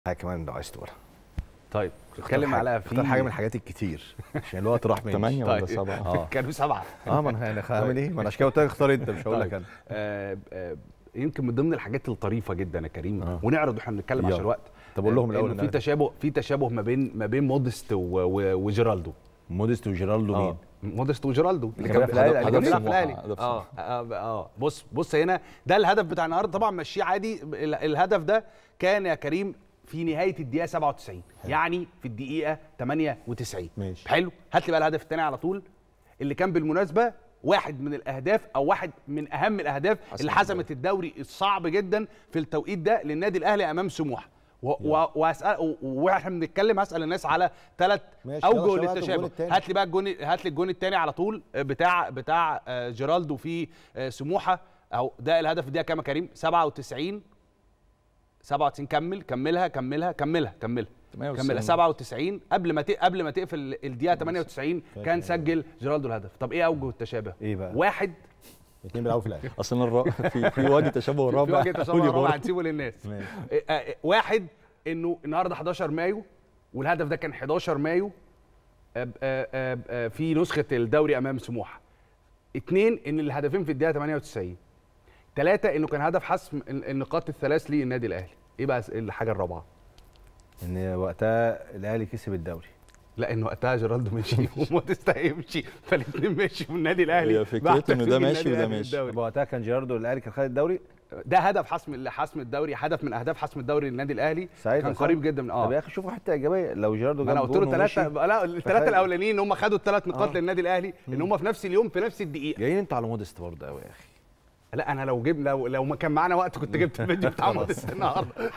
حاجه كمان لو عايز تقولها طيب اختار اتكلم حاجة- على اختار حاجه من الحاجات الكتير عشان الوقت راح مني ثمانية ولا طيب. سبعة اه كانوا سبعه اه ما انا انا هعمل ايه ما انا عشان كده قلت لك اختار انت مش هقول لك طيب. انا آه آه يمكن من ضمن الحاجات الطريفه جدا يا كريم آه. ونعرض واحنا بنتكلم يلا. عشان الوقت طب قول لهم آه، الاول إنه في تشابه في تشابه ما بين ما بين موديست و- و- وجيرالدو موديست وجيرالدو مين؟ موديست وجيرالدو اللي كان كان بيلعب في بيلعب الأهلي، اللي كان بيلعب في سموحة، الاهلي هدف اه اه اه بص بص هنا ده الهدف بتاع النهارده طبعا مشيه عادي ال- الهدف ده كان يا كريم في نهايه الدقيقه 97 يعني في الدقيقه 98 ماشي. حلو هات لي بقى الهدف الثاني على طول اللي كان بالمناسبه واحد من الاهداف او واحد من اهم الاهداف اللي حسمت الدوري الصعب جدا في التوقيت ده للنادي الاهلي امام سموحه و- و- واسال و- واحنا بنتكلم هسال الناس على ثلاث ماشي، اوجه يلا شباب، الجون للتشابه التاني. هات لي بقى الجون هات لي الجون الثاني على طول بتاع بتاع آه، جيرالدو في آه، سموحه او ده الهدف الدقيقه كام يا كريم 97 97 كمل كملها كملها كملها كملها 98. كملها 97 قبل ما ت- قبل ما تقفل الدقيقه 98 كان سجل جيرالدو الهدف طب ايه اوجه التشابه إيه بقى؟ واحد الاثنين بيلعبوا في الاهلي اصل الر... في في وجه تشابه في رابع وجه تشابه قولي رابع برضه. هنسيبه للناس ماشي. إيه، آه، إيه، واحد انه النهارده 11 مايو والهدف ده كان 11 مايو آه، آه، آه، آه، في نسخه الدوري امام سموحه اثنين ان الهدفين في الدقيقه 98 ثلاثه انه كان هدف حسم ال- النقاط الثلاث للنادي الاهلي ايه بقى الحاجه الرابعه ان وقتها الاهلي كسب الدوري لا ان وقتها جيرالدو مشي وموديستا هيمشي فالاثنين مشوا من النادي الاهلي هي فكرته بعد إنه ده تتويج ماشي النادي وده الأهلي ماشي. بالدوري. طب وقتها كان جيراردو الاهلي كان خد الدوري ده هدف حسم حسم الدوري هدف من اهداف حسم الدوري للنادي الاهلي ساعتها كان صح؟ قريب جدا من طب يا اه اخي شوفوا حته ايجابيه لو جيراردو ما جاب انا قلت له جون ثلاثه ومشي، لا الثلاثه تخيل. الاولانيين هم خدوا الثلاث نقاط آه. للنادي الاهلي ان هم في نفس اليوم في نفس الدقيقه جايين انتوا على موديست برضه قوي يا اخي لا انا لو جبنا لو لو ما كان معانا وقت كنت جبت الفيديو بتاع موديست النهارده